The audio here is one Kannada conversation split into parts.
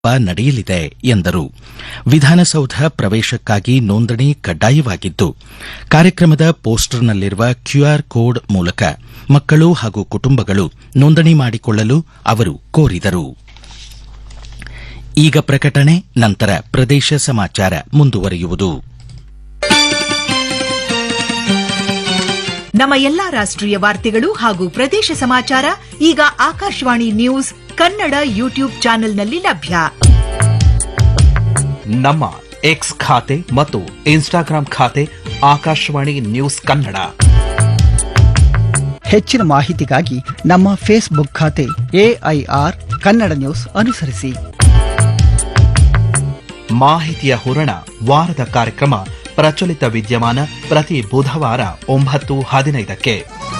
ನಡೆಯಲಿದೆ ಎಂದರು ವಿಧಾನಸೌಧ ಪ್ರವೇಶಕ್ಕಾಗಿ ನೋಂದಣಿ ಕಡ್ಡಾಯವಾಗಿದ್ದು ಕಾರ್ಯಕ್ರಮದ ಪೋಸ್ಟರ್ನಲ್ಲಿರುವ ಕ್ಯೂಆರ್ ಕೋಡ್ ಮೂಲಕ ಮಕ್ಕಳು ಹಾಗೂ ಕುಟುಂಬಗಳು ನೋಂದಣಿ ಮಾಡಿಕೊಳ್ಳಲು ಅವರು ಕೋರಿದರು ಈಗ ಪ್ರಕಟಣೆ ನಂತರ ಪ್ರದೇಶ ಸಮಾಚಾರ ಮುಂದುವರಿಯುವುದು ನಮ್ಮ ಎಲ್ಲಾ ರಾಷ್ಟ್ರೀಯ ವಾರ್ತೆಗಳು ಹಾಗೂ ಪ್ರದೇಶ ಸಮಾಚಾರ ಈಗ ಆಕಾಶವಾಣಿ ನ್ಯೂಸ್ ಕನ್ನಡ ಯೂಟ್ಯೂಬ್ ಚಾನೆಲ್ನಲ್ಲಿ ಲಭ್ಯ ನಮ್ಮ ಎಕ್ಸ್ ಖಾತೆ ಮತ್ತು ಇನ್ಸ್ಟಾಗ್ರಾಂ ಖಾತೆ ಆಕಾಶವಾಣಿ ನ್ಯೂಸ್ ಕನ್ನಡ ಹೆಚ್ಚಿನ ಮಾಹಿತಿಗಾಗಿ ನಮ್ಮ ಫೇಸ್ಬುಕ್ ಖಾತೆ ಎಐಆರ್ ಕನ್ನಡ ನ್ಯೂಸ್ ಅನುಸರಿಸಿ ಮಾಹಿತಿಯ ಹೂರಣ ವಾರದ ಕಾರ್ಯಕ್ರಮ ಪ್ರಚಲಿತ ವಿದ್ಯಮಾನ ಪ್ರತಿ ಬುಧವಾರ ಒಂಬತ್ತು ಹದಿನೈದಕ್ಕೆ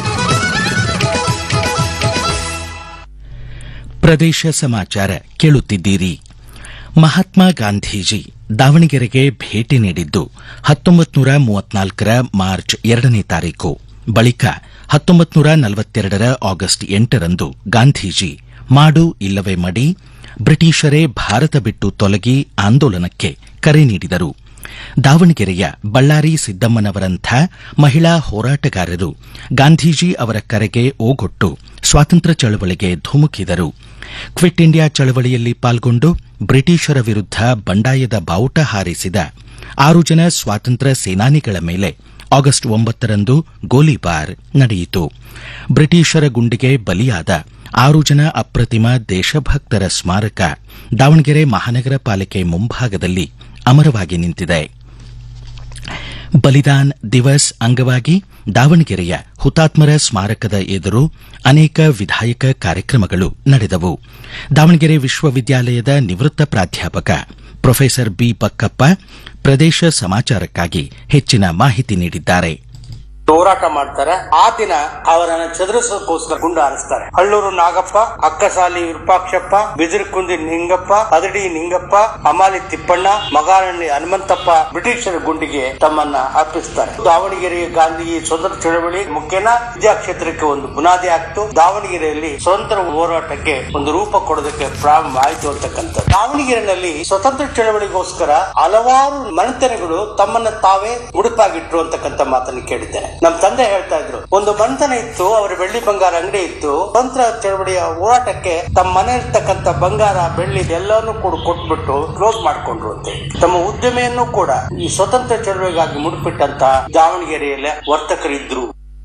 ಪ್ರದೇಶ ಸಮಾಚಾರ ಕೇಳುತ್ತಿದ್ದೀರಿ ಮಹಾತ್ಮ ಗಾಂಧೀಜಿ ದಾವಣಗೆರೆಗೆ ಭೇಟಿ ನೀಡಿದ್ದು ಹತ್ತೊಂಬತ್ತು ನೂರ ಮೂವತ್ನಾಲ್ಕರ ಮಾರ್ಚ್ ಎರಡನೇ ತಾರೀಕು ಬಳಿಕ ಹತ್ತೊಂಬತ್ತು ನೂರ ನಲವತ್ತೆರಡರ ಆಗಸ್ಟ್ ಎಂಟರಂದು ಗಾಂಧೀಜಿ ಮಾಡು ಇಲ್ಲವೇ ಮಡಿ ಬ್ರಿಟಿಷರೇ ಭಾರತ ಬಿಟ್ಟು ತೊಲಗಿ ಆಂದೋಲನಕ್ಕೆ ಕರೆ ನೀಡಿದರು ದಾವಣಗೆರೆಯ ಬಳ್ಳಾರಿ ಸಿದ್ದಮ್ಮನವರಂಥ ಮಹಿಳಾ ಹೋರಾಟಗಾರರು ಗಾಂಧೀಜಿ ಅವರ ಕರೆಗೆ ಓಗೊಟ್ಟು ಸ್ವಾತಂತ್ರ್ಯ ಚಳವಳಿಗೆ ಧುಮುಕಿದರು ಕ್ವಿಟ್ ಇಂಡಿಯಾ ಚಳವಳಿಯಲ್ಲಿ ಪಾಲ್ಗೊಂಡು ಬ್ರಿಟಿಷರ ವಿರುದ್ಧ ಬಂಡಾಯದ ಬಾವುಟ ಹಾರಿಸಿದ ಆರು ಜನ ಸ್ವಾತಂತ್ರ್ಯ ಸೇನಾನಿಗಳ ಮೇಲೆ ಆಗಸ್ಟ್ ಒಂಬತ್ತರಂದು ಗೋಲಿಬಾರ್ ನಡೆಯಿತು ಬ್ರಿಟಿಷರ ಗುಂಡಿಗೆ ಬಲಿಯಾದ ಆರು ಜನ ಅಪ್ರತಿಮ ದೇಶಭಕ್ತರ ಸ್ಮಾರಕ ದಾವಣಗೆರೆ ಮಹಾನಗರ ಪಾಲಿಕೆ ಮುಂಭಾಗದಲ್ಲಿ ಅಮರವಾಗಿ ನಿಂತಿದೆ ಬಲಿದಾನ್ ದಿವಸ್ ಅಂಗವಾಗಿ ದಾವಣಗೆರೆಯ ಹುತಾತ್ಮರ ಸ್ಮಾರಕದ ಎದುರು ಅನೇಕ ವಿಧಾಯಕ ಕಾರ್ಯಕ್ರಮಗಳು ನಡೆದವು ದಾವಣಗೆರೆ ವಿಶ್ವವಿದ್ಯಾಲಯದ ನಿವೃತ್ತ ಪ್ರಾಧ್ಯಾಪಕ ಪ್ರೊಫೆಸರ್ ಬಿ ಬಕ್ಕಪ್ಪ ಪ್ರದೇಶ ಸಮಾಚಾರಕ್ಕಾಗಿ ಹೆಚ್ಚಿನ ಮಾಹಿತಿ ನೀಡಿದ್ದಾರೆ ಹೋರಾಟ ಮಾಡ್ತಾರೆ ಆ ದಿನ ಅವರನ್ನ ಚದುರಿಸೋದಕ್ಕೋಸ್ಕರ ಗುಂಡು ಹಾರಿಸ್ತಾರೆ ಹಳ್ಳೂರು ನಾಗಪ್ಪ ಅಕ್ಕಸಾಲಿ ವಿರೂಪಾಕ್ಷಪ್ಪ ಬಿದಿರುಕುಂದಿ ನಿಂಗಪ್ಪ ಅದಡಿ ನಿಂಗಪ್ಪ ಅಮಾಲಿ ತಿಪ್ಪಣ್ಣ ಮಗಾರಳ್ಳಿ ಹನುಮಂತಪ್ಪ ಬ್ರಿಟಿಷರ ಗುಂಡಿಗೆ ತಮ್ಮನ್ನ ಅರ್ಪಿಸ್ತಾರೆ ದಾವಣಗೆರೆ ಗಾಂಧಿ ಸ್ವತಂತ್ರ ಚಳವಳಿ ಮುಖ್ಯನ ವಿದ್ಯಾಕ್ಷೇತ್ರಕ್ಕೆ ಒಂದು ಬುನಾದಿ ಆಗ್ತು ದಾವಣಗೆರೆಯಲ್ಲಿ ಸ್ವತಂತ್ರ ಹೋರಾಟಕ್ಕೆ ಒಂದು ರೂಪ ಕೊಡೋದಕ್ಕೆ ಪ್ರಾರಂಭ ಆಯಿತು ಅಂತಕ್ಕಂಥ ದಾವಣಗೆರೆಯಲ್ಲಿ ಸ್ವತಂತ್ರ ಚಳವಳಿಗೋಸ್ಕರ ಹಲವಾರು ಮನೆತನಗಳು ತಮ್ಮನ್ನ ತಾವೇ ಮುಡುಪಾಗಿಟ್ರು ಅಂತಕ್ಕಂಥ ಮಾತನ್ನು ಕೇಳಿದ್ದೇನೆ ನಮ್ಮ ತಂದೆ ಹೇಳ್ತಾ ಇದ್ರು ಒಂದು ಮನೆತನ ಇತ್ತು ಅವರ ಬೆಳ್ಳಿ ಬಂಗಾರ ಅಂಗಡಿ ಇತ್ತು ಸ್ವತಂತ್ರ ಚಳವಳಿಯ ಹೋರಾಟಕ್ಕೆ ತಮ್ಮ ಮನೆ ಇರ್ತಕ್ಕಂಥ ಬಂಗಾರ ಬೆಳ್ಳಿ ಎಲ್ಲವನ್ನೂ ಕೂಡ ಕೊಟ್ಬಿಟ್ಟು ಕ್ಲೋಸ್ ಮಾಡ್ಕೊಂಡ್ರು ಅಂತೆ ತಮ್ಮ ಉದ್ಯಮೆಯನ್ನು ಕೂಡ ಈ ಸ್ವತಂತ್ರ ಚಳವಳಿಗಾಗಿ ಮುಡುಪಿಟ್ಟಂತ ದಾವಣಗೆರೆಯಲ್ಲಿ ವರ್ತಕರಿದ್ರು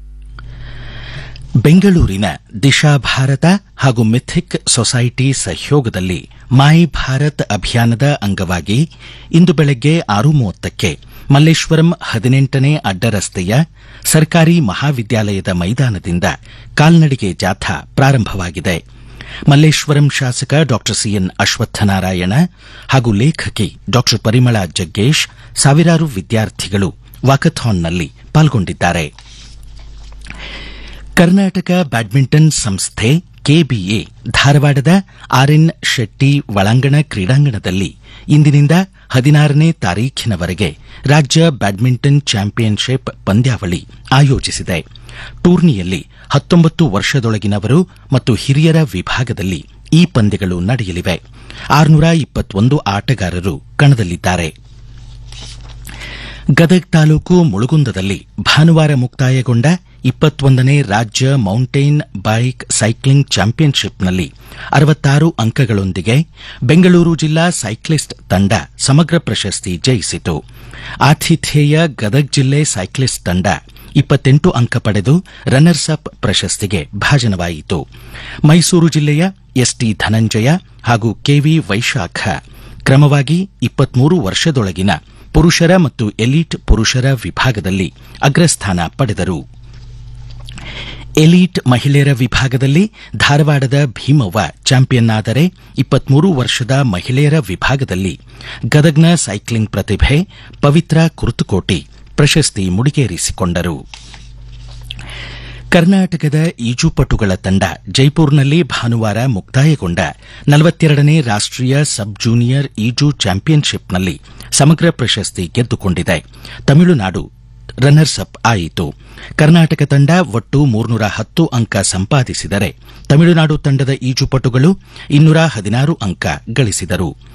ಬೆಂಗಳೂರಿನ ದಿಶಾ ಭಾರತ ಹಾಗೂ ಮಿಥಿಕ್ ಸೊಸೈಟಿ ಸಹಯೋಗದಲ್ಲಿ ಮೈ ಭಾರತ್ ಅಭಿಯಾನದ ಅಂಗವಾಗಿ ಇಂದು ಬೆಳಗ್ಗೆ ಆರು ಮೂವತ್ತಕ್ಕೆ ಮಲ್ಲೇಶ್ವರಂ ಹದಿನೆಂಟನೇ ಅಡ್ಡರಸ್ತೆಯ ಸರ್ಕಾರಿ ಮಹಾವಿದ್ಯಾಲಯದ ಮೈದಾನದಿಂದ ಕಾಲ್ನಡಿಗೆ ಜಾಥಾ ಪ್ರಾರಂಭವಾಗಿದೆ ಮಲ್ಲೇಶ್ವರಂ ಶಾಸಕ ಡಾ ಸಿಎನ್ ಅಶ್ವತ್ಥನಾರಾಯಣ ಹಾಗೂ ಲೇಖಕಿ ಡಾ ಪರಿಮಳಾ ಜಗ್ಗೇಶ್ ಸಾವಿರಾರು ವಿದ್ಯಾರ್ಥಿಗಳು ವಾಕಥಾನ್ನಲ್ಲಿ ಪಾಲ್ಗೊಂಡಿದ್ದಾರೆ ಕರ್ನಾಟಕ ಬ್ಯಾಡ್ಮಿಂಟನ್ ಸಂಸ್ಥೆ ಕೆಬಿಎ ಧಾರವಾಡದ ಆರ್ಎನ್ ಶೆಟ್ಟಿ ಒಳಾಂಗಣ ಕ್ರೀಡಾಂಗಣದಲ್ಲಿ ಇಂದಿನಿಂದ ಹದಿನಾರನೇ ತಾರೀಖಿನವರೆಗೆ ರಾಜ್ಯ ಬ್ಯಾಡ್ಮಿಂಟನ್ ಚಾಂಪಿಯನ್ಶಿಪ್ ಪಂದ್ಯಾವಳಿ ಆಯೋಜಿಸಿದೆ ಟೂರ್ನಿಯಲ್ಲಿ ಹತ್ತೊಂಬತ್ತು ವರ್ಷದೊಳಗಿನವರು ಮತ್ತು ಹಿರಿಯರ ವಿಭಾಗದಲ್ಲಿ ಈ ಪಂದ್ಯಗಳು ನಡೆಯಲಿವೆ ಆರುನೂರ ಇಪ್ಪತ್ತೊಂದು ಆಟಗಾರರು ಕಣದಲ್ಲಿದ್ದಾರೆ ಗದಗ್ ತಾಲೂಕು ಮುಳುಗುಂದದಲ್ಲಿ ಭಾನುವಾರ ಮುಕ್ತಾಯಗೊಂಡ ಇಪ್ಪತ್ತೊಂದನೇ ರಾಜ್ಯ ಮೌಂಟೇನ್ ಬೈಕ್ ಸೈಕ್ಲಿಂಗ್ ಚಾಂಪಿಯನ್ಶಿಪ್ನಲ್ಲಿ ಅರವತ್ತಾರು ಅಂಕಗಳೊಂದಿಗೆ ಬೆಂಗಳೂರು ಜಿಲ್ಲಾ ಸೈಕ್ಲಿಸ್ಟ್ ತಂಡ ಸಮಗ್ರ ಪ್ರಶಸ್ತಿ ಜಯಿಸಿತು ಆತಿಥೇಯ ಗದಗ್ ಜಿಲ್ಲೆ ಸೈಕ್ಲಿಸ್ಟ್ ತಂಡ ಇಪ್ಪತ್ತೆಂಟು ಅಂಕ ಪಡೆದು ರನ್ನರ್ಸ್ ಅಪ್ ಪ್ರಶಸ್ತಿಗೆ ಭಾಜನವಾಯಿತು ಮೈಸೂರು ಜಿಲ್ಲೆಯ ಎಸ್ಟಿ ಧನಂಜಯ ಹಾಗೂ ಕೆವಿ ವೈಶಾಖ ಕ್ರಮವಾಗಿ ಇಪ್ಪತ್ಮೂರು ವರ್ಷದೊಳಗಿನ ಪುರುಷರ ಮತ್ತು ಎಲೀಟ್ ಪುರುಷರ ವಿಭಾಗದಲ್ಲಿ ಅಗ್ರಸ್ಥಾನ ಪಡೆದರು ಎಲೀಟ್ ಮಹಿಳೆಯರ ವಿಭಾಗದಲ್ಲಿ ಧಾರವಾಡದ ಭೀಮವ್ವ ಚಾಂಪಿಯನ್ ಆದರೆ ಇಪ್ಪತ್ಮೂರು ವರ್ಷದ ಮಹಿಳೆಯರ ವಿಭಾಗದಲ್ಲಿ ಗದಗ್ನ ಸೈಕ್ಲಿಂಗ್ ಪ್ರತಿಭೆ ಪವಿತ್ರ ಕುರ್ತುಕೋಟಿ ಪ್ರಶಸ್ತಿ ಮುಡಿಗೇರಿಸಿಕೊಂಡರು ಕರ್ನಾಟಕದ ಈಜುಪಟುಗಳ ತಂಡ ಜೈಪುರ್ನಲ್ಲಿ ಭಾನುವಾರ ಮುಕ್ತಾಯಗೊಂಡ ನಲವತ್ತೆರಡನೇ ರಾಷ್ಟೀಯ ಸಬ್ ಜೂನಿಯರ್ ಈಜು ಚಾಂಪಿಯನ್ಶಿಪ್ನಲ್ಲಿ ಸಮಗ್ರ ಪ್ರಶಸ್ತಿ ಗೆದ್ದುಕೊಂಡಿದೆ ತಮಿಳುನಾಡು ರನ್ನರ್ಸ್ ಅಪ್ ಆಯಿತು ಕರ್ನಾಟಕ ತಂಡ ಒಟ್ಟು ಮೂರ್ನೂರ ಹತ್ತು ಅಂಕ ಸಂಪಾದಿಸಿದರೆ ತಮಿಳುನಾಡು ತಂಡದ ಈಜುಪಟುಗಳು ಇನ್ನೂರ ಹದಿನಾರು ಅಂಕ ಗಳಿಸಿದರು